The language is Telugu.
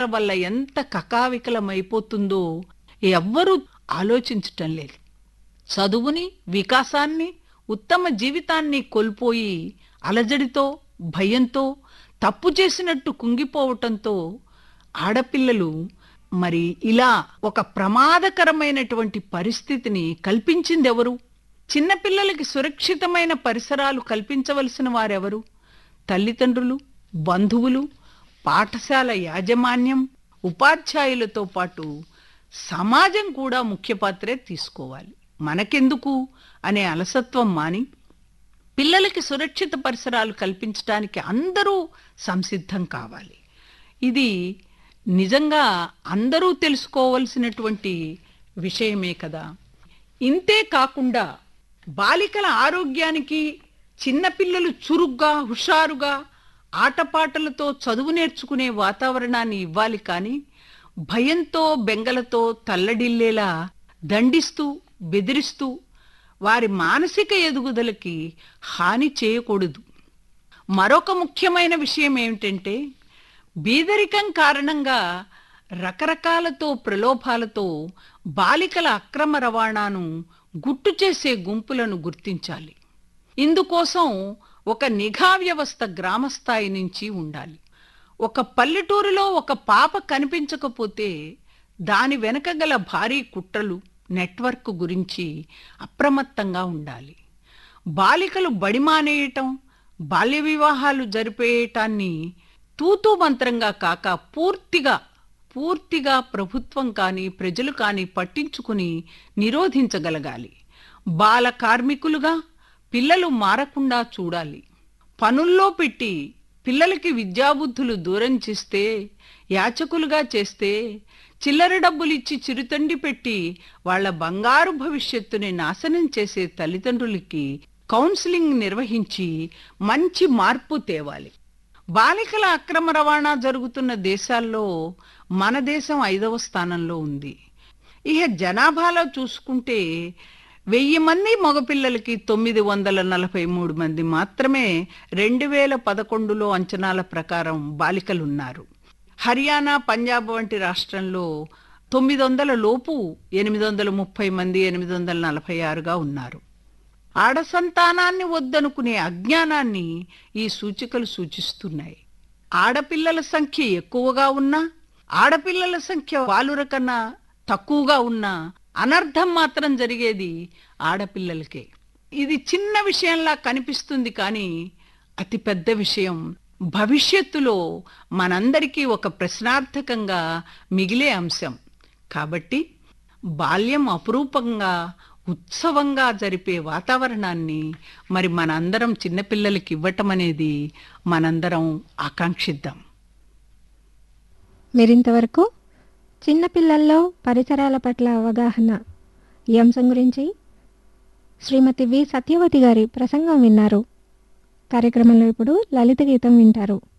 వల్ల ఎంత కకావికలమైపోతుందో ఎవ్వరూ ఆలోచించటం లేదు చదువుని వికాసాన్ని ఉత్తమ జీవితాన్ని కోల్పోయి అలజడితో భయంతో తప్పు చేసినట్టు కుంగిపోవటంతో ఆడపిల్లలు మరి ఇలా ఒక ప్రమాదకరమైనటువంటి పరిస్థితిని కల్పించిందెవరు చిన్నపిల్లలకి సురక్షితమైన పరిసరాలు కల్పించవలసిన వారెవరు తల్లిదండ్రులు బంధువులు పాఠశాల యాజమాన్యం ఉపాధ్యాయులతో పాటు సమాజం కూడా ముఖ్య పాత్రే తీసుకోవాలి మనకెందుకు అనే అలసత్వం మాని పిల్లలకి సురక్షిత పరిసరాలు కల్పించడానికి అందరూ సంసిద్ధం కావాలి ఇది నిజంగా అందరూ తెలుసుకోవలసినటువంటి విషయమే కదా ఇంతే కాకుండా బాలికల ఆరోగ్యానికి చిన్నపిల్లలు చురుగ్గా హుషారుగా ఆటపాటలతో చదువు నేర్చుకునే వాతావరణాన్ని ఇవ్వాలి కానీ భయంతో బెంగలతో తల్లడిల్లేలా దండిస్తూ బెదిరిస్తూ వారి మానసిక ఎదుగుదలకి హాని చేయకూడదు మరొక ముఖ్యమైన విషయం ఏమిటంటే బీదరికం కారణంగా రకరకాలతో ప్రలోభాలతో బాలికల అక్రమ రవాణాను గుట్టు చేసే గుంపులను గుర్తించాలి ఇందుకోసం ఒక నిఘా వ్యవస్థ గ్రామస్థాయి నుంచి ఉండాలి ఒక పల్లెటూరులో ఒక పాప కనిపించకపోతే దాని వెనక గల భారీ కుట్రలు నెట్వర్క్ గురించి అప్రమత్తంగా ఉండాలి బాలికలు బడి మానేయటం బాల్య వివాహాలు జరిపేయటాన్ని తూతూ మంత్రంగా కాక పూర్తిగా పూర్తిగా ప్రభుత్వం కానీ ప్రజలు కానీ పట్టించుకుని నిరోధించగలగాలి బాల కార్మికులుగా పిల్లలు మారకుండా చూడాలి పనుల్లో పెట్టి పిల్లలకి విద్యాబుద్ధులు దూరం చేస్తే యాచకులుగా చేస్తే చిల్లర డబ్బులిచ్చి చిరుతండి పెట్టి వాళ్ళ బంగారు భవిష్యత్తుని నాశనం చేసే తల్లిదండ్రులకి కౌన్సిలింగ్ నిర్వహించి మంచి మార్పు తేవాలి బాలికల అక్రమ రవాణా జరుగుతున్న దేశాల్లో మన దేశం ఐదవ స్థానంలో ఉంది ఇక జనాభాలో చూసుకుంటే వెయ్యి మంది మగపిల్లలకి తొమ్మిది వందల నలభై మూడు మంది మాత్రమే రెండు వేల పదకొండులో అంచనాల ప్రకారం బాలికలున్నారు హర్యానా పంజాబ్ వంటి రాష్ట్రంలో తొమ్మిది వందల లోపు ఎనిమిది వందల ముప్పై మంది ఎనిమిది వందల నలభై ఆరుగా ఉన్నారు ఆడ సంతానాన్ని వద్దనుకునే అజ్ఞానాన్ని ఈ సూచికలు సూచిస్తున్నాయి ఆడపిల్లల సంఖ్య ఎక్కువగా ఉన్నా ఆడపిల్లల సంఖ్య బాలుర కన్నా తక్కువగా ఉన్నా అనర్థం మాత్రం జరిగేది ఆడపిల్లలకే ఇది చిన్న విషయంలా కనిపిస్తుంది కానీ అతి పెద్ద విషయం భవిష్యత్తులో మనందరికీ ఒక ప్రశ్నార్థకంగా మిగిలే అంశం కాబట్టి బాల్యం అపురూపంగా ఉత్సవంగా జరిపే వాతావరణాన్ని మరి మనందరం చిన్నపిల్లలకి ఇవ్వటం అనేది మనందరం ఆకాంక్షిద్దాం మీరింతవరకు చిన్నపిల్లల్లో పరిసరాల పట్ల అవగాహన ఈ అంశం గురించి శ్రీమతి వి సత్యవతి గారి ప్రసంగం విన్నారు కార్యక్రమంలో ఇప్పుడు లలిత గీతం వింటారు